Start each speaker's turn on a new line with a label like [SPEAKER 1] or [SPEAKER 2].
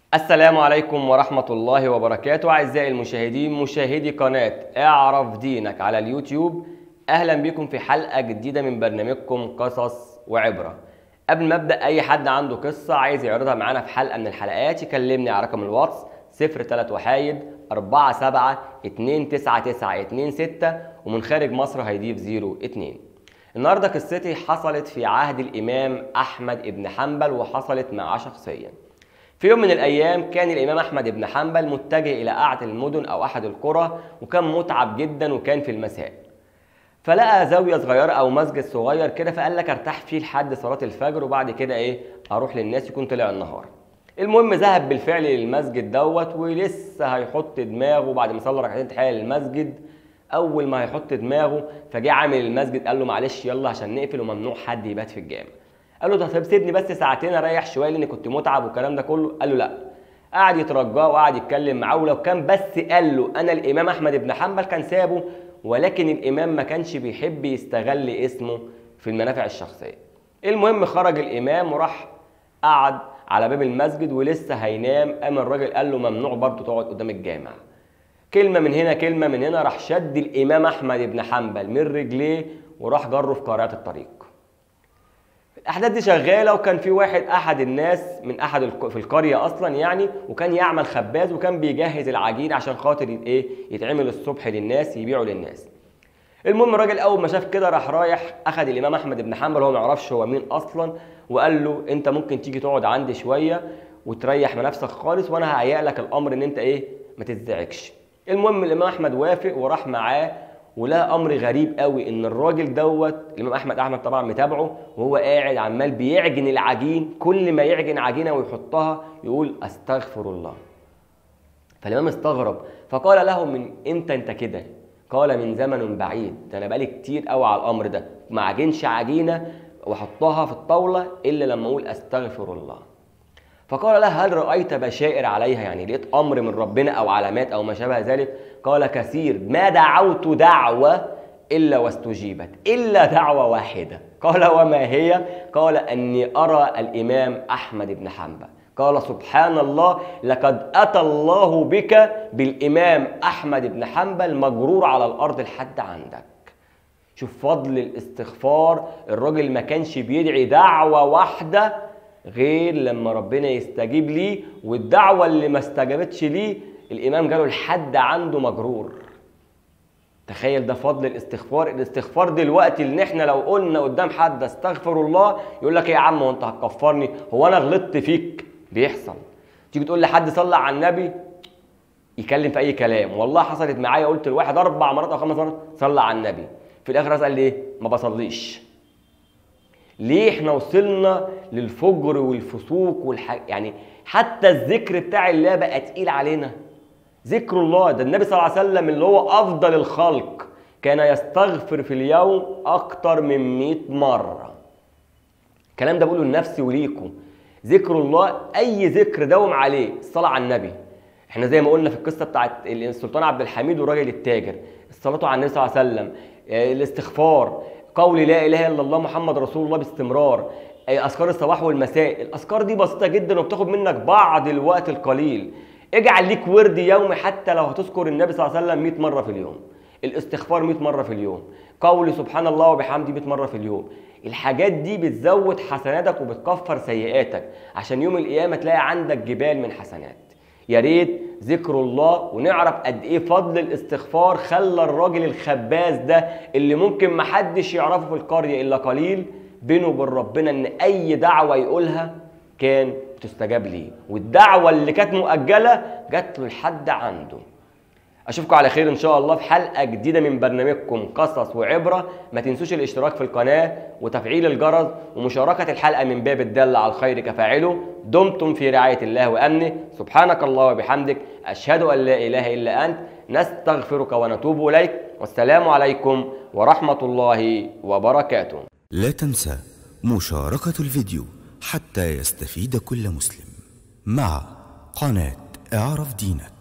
[SPEAKER 1] السلام عليكم ورحمة الله وبركاته أعزائي المشاهدين مشاهدي قناة اعرف دينك على اليوتيوب أهلا بكم في حلقة جديدة من برنامجكم قصص وعبرة قبل ما أبدأ أي حد عنده قصة عايز يعرضها معانا في حلقة من الحلقات يكلمني على رقم الواتس 03 وحايد 47 299 26 ومن خارج مصر هيضيف 02 النهارده قصتي حصلت في عهد الإمام أحمد بن حنبل وحصلت معاه شخصيا في يوم من الأيام كان الإمام أحمد بن حنبل متجه إلى أعلى المدن أو أحد القرى وكان متعب جدا وكان في المساء فلقى زاوية صغيرة أو مسجد صغير كده فقال لك ارتاح فيه لحد صلاة الفجر وبعد كده إيه أروح للناس يكون طلع النهار المهم ذهب بالفعل للمسجد دوت ولسه هيحط دماغه بعد ما صلى ركعتين تحية للمسجد أول ما هيحط دماغه فجه عامل المسجد قال له معلش يلا عشان نقفل وممنوع حد يبات في الجامع قال له طب سيبني بس ساعتين اريح شويه لاني كنت متعب والكلام ده كله قال له لا قعد يترجاه وقعد يتكلم معاه ولو كان بس قال له انا الامام احمد بن حنبل كان سابه ولكن الامام ما كانش بيحب يستغل اسمه في المنافع الشخصيه المهم خرج الامام وراح قعد على باب المسجد ولسه هينام قام الراجل قال له ممنوع برضه تقعد قدام الجامع كلمه من هنا كلمه من هنا راح شد الامام احمد بن حنبل من رجليه وراح جره في قارعه الطريق الاحداث دي شغاله وكان في واحد احد الناس من احد الق- في القريه اصلا يعني وكان يعمل خباز وكان بيجهز العجين عشان خاطر ي- ايه يتعمل الصبح للناس يبيعوا للناس المهم الراجل اول ما شاف كده راح رايح اخد الامام احمد بن حنبل هو ما يعرفش هو مين اصلا وقال له انت ممكن تيجي تقعد عندي شويه وتريح من نفسك خالص وانا ههيئ لك الامر ان انت ايه ما تتزعجش المهم الامام احمد وافق وراح معاه ولقى امر غريب قوي ان الراجل دوت الامام احمد احمد طبعا متابعه وهو قاعد عمال بيعجن العجين كل ما يعجن عجينه ويحطها يقول استغفر الله فالامام استغرب فقال له من امتى انت كده قال من زمن بعيد ده انا بقالي كتير قوي على الامر ده ما عجنش عجينه واحطها في الطاوله الا لما اقول استغفر الله فقال له هل رأيت بشائر عليها يعني لقيت أمر من ربنا أو علامات أو ما شابه ذلك قال كثير ما دعوت دعوة إلا واستجيبت إلا دعوة واحدة قال وما هي قال أني أرى الإمام أحمد بن حنبل قال سبحان الله لقد أتى الله بك بالإمام أحمد بن حنبل مجرور على الأرض لحد عندك شوف فضل الاستغفار الراجل ما كانش بيدعي دعوة واحدة غير لما ربنا يستجيب ليه والدعوة اللي ما استجابتش ليه الإمام جاله لحد عنده مجرور تخيل ده فضل الاستغفار الاستغفار دلوقتي اللي احنا لو قلنا قدام حد استغفر الله يقول لك ايه يا عم هو انت هتكفرني هو انا غلطت فيك بيحصل تيجي تقول لحد صلى على النبي يكلم في اي كلام والله حصلت معايا قلت لواحد اربع مرات او خمس مرات صلى على النبي في الاخر اسال ليه ما بصليش ليه احنا وصلنا للفجر والفسوق والح... يعني حتى الذكر بتاع الله بقى تقيل علينا ذكر الله ده النبي صلى الله عليه وسلم اللي هو افضل الخلق كان يستغفر في اليوم اكتر من 100 مره الكلام ده بقوله لنفسي وليكم ذكر الله اي ذكر دوم عليه الصلاه على النبي احنا زي ما قلنا في القصه بتاعت السلطان عبد الحميد والراجل التاجر الصلاه على النبي صلى الله عليه وسلم آه، الاستغفار قول لا اله الا الله محمد رسول الله باستمرار آه، اذكار الصباح والمساء الاذكار دي بسيطه جدا وبتاخد منك بعض الوقت القليل اجعل ليك ورد يومي حتى لو هتذكر النبي صلى الله عليه وسلم 100 مره في اليوم الاستغفار 100 مره في اليوم قول سبحان الله وبحمده 100 مره في اليوم الحاجات دي بتزود حسناتك وبتكفر سيئاتك عشان يوم القيامه تلاقي عندك جبال من حسنات يا ريت ذكر الله ونعرف قد ايه فضل الاستغفار خلى الراجل الخباز ده اللي ممكن محدش يعرفه في القريه الا قليل بينه وبين ربنا ان اي دعوه يقولها كان بتستجاب ليه والدعوه اللي كانت مؤجله جات له لحد عنده اشوفكم على خير ان شاء الله في حلقه جديده من برنامجكم قصص وعبره ما تنسوش الاشتراك في القناه وتفعيل الجرس ومشاركه الحلقه من باب الدل على الخير كفاعله دمتم في رعايه الله وامنه سبحانك الله وبحمدك اشهد ان لا اله الا انت نستغفرك ونتوب اليك والسلام عليكم ورحمه الله وبركاته
[SPEAKER 2] لا تنسى مشاركة الفيديو حتى يستفيد كل مسلم مع قناة اعرف دينك